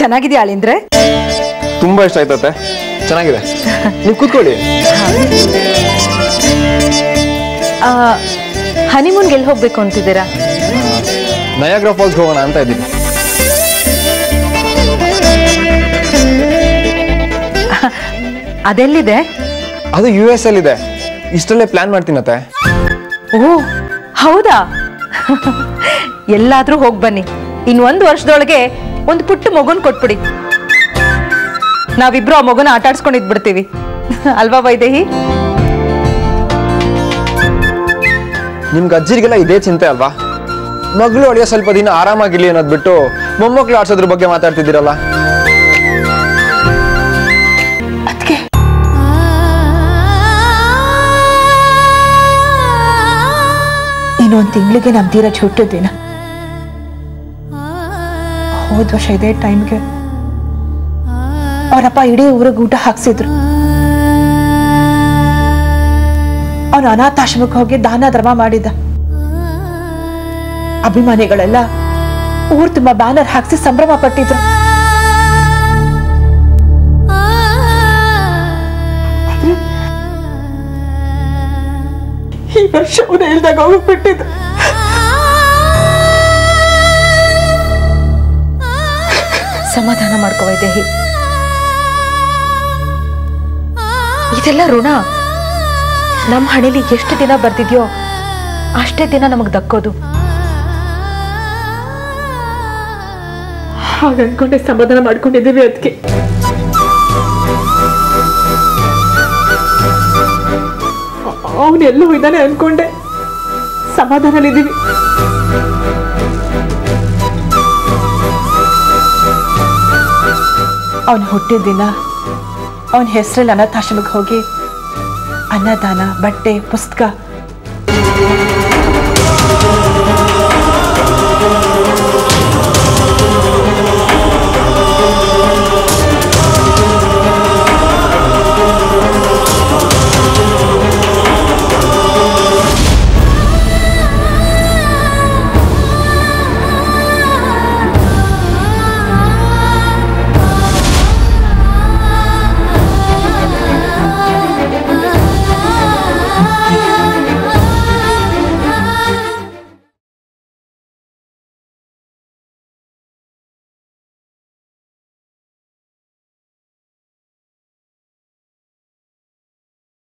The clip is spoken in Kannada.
ಚೆನ್ನಾಗಿದ್ಯಾ ಅಳಿಂದ್ರೆ ತುಂಬಾ ಇಷ್ಟ ಆಯ್ತತ್ತೆ ಚೆನ್ನಾಗಿದೆ ನೀವು ಕೂತ್ಕೊಳ್ಳಿ ಹನಿಮೂನ್ಗೆ ಎಲ್ಲಿ ಹೋಗ್ಬೇಕು ಅಂತಿದ್ದೀರಾ ನಯಾಗ್ರಾ ಫಾಲ್ಸ್ ಹೋಗೋಣ ಅಂತ ಇದ್ದೀನಿ ಅದೆಲ್ಲಿದೆ ಅದು ಯು ಎಸ್ ಅಲ್ಲಿ ಇದೆ ಇಷ್ಟಲ್ಲೇ ಪ್ಲಾನ್ ಮಾಡ್ತೀನತ್ತೆ ಓ ಹೌದಾ ಎಲ್ಲಾದ್ರೂ ಹೋಗ್ ಬನ್ನಿ ಇನ್ ಒಂದು ವರ್ಷದೊಳಗೆ ಒಂದು ಪುಟ್ಟ ಮಗುನ್ ಕೊಟ್ಬಿಡಿ ನಾವಿಬ್ರು ಆ ಮಗುನ ಆಟ ಆಡ್ಸ್ಕೊಂಡು ಇದ್ಬಿಡ್ತೀವಿ ಅಲ್ವಾ ವೈದೇಹಿ ನಿಮ್ಗೆ ಅಜ್ಜಿರಿಗೆಲ್ಲ ಇದೇ ಚಿಂತೆ ಅಲ್ವಾ ಮಗಳು ಅಳಿಯೋ ಸ್ವಲ್ಪ ದಿನ ಆರಾಮಾಗಿರ್ಲಿ ಅನ್ನೋದು ಬಿಟ್ಟು ಮೊಮ್ಮಕ್ಳು ಆಡ್ಸೋದ್ರ ಬಗ್ಗೆ ಮಾತಾಡ್ತಿದ್ದೀರಲ್ಲ ಇನ್ನೊಂದು ತಿಂಗಳಿಗೆ ನಮ್ ಧೀರಜ್ ಹುಟ್ಟು ದಿನ ಹೋದ್ ವರ್ಷ ಇದೇ ಟೈಮ್ಗೆ ಅವರಪ್ಪ ಇಡೀ ಊರಿಗೆ ಊಟ ಹಾಕ್ಸಿದ್ರು ಅವನು ಅನಾಥಾಶ್ರಮಕ್ಕೆ ಹೋಗಿ ದಾನ ಧರ್ಮ ಮಾಡಿದ್ದ ಅಭಿಮಾನಿಗಳೆಲ್ಲ ಊರ್ ತುಂಬಾ ಬ್ಯಾನರ್ ಹಾಕ್ಸಿ ಸಂಭ್ರಮ ಪಟ್ಟಿದ್ರು ಈ ವರ್ಷ ಅವನು ಹೇಳ್ದಾಗ ಹೋಗ್ಬಿಟ್ಟಿದ್ದು ಸಮಾಧಾನ ಮಾಡ್ಕೋ ವೈದೇಹಿ ಇದೆಲ್ಲ ಋಣ ನಮ್ಮ ಹಣೆಲಿ ಎಷ್ಟು ದಿನ ಬರ್ತಿದ್ಯೋ ಅಷ್ಟೇ ದಿನ ನಮಗ್ ದಕ್ಕೋದು ಹಾಗೆ ಅನ್ಕೊಂಡೆ ಸಮಾಧಾನ ಮಾಡ್ಕೊಂಡಿದ್ದೀವಿ ಅದಕ್ಕೆ ಅವನು ಎಲ್ಲೋ ಇದ್ದಾನೆ ಅನ್ಕೊಂಡೆ ಸಮಾಧಾನಲಿದ್ದೀವಿ ಅವನು ಹುಟ್ಟಿದ ದಿನ ಅವನ ಹೆಸರಲ್ಲಿ ಅನಾಥಾಶ್ರಮಕ್ಕೆ ಹೋಗಿ ಅನ್ನದಾನ ಬಟ್ಟೆ ಪುಸ್ತಕ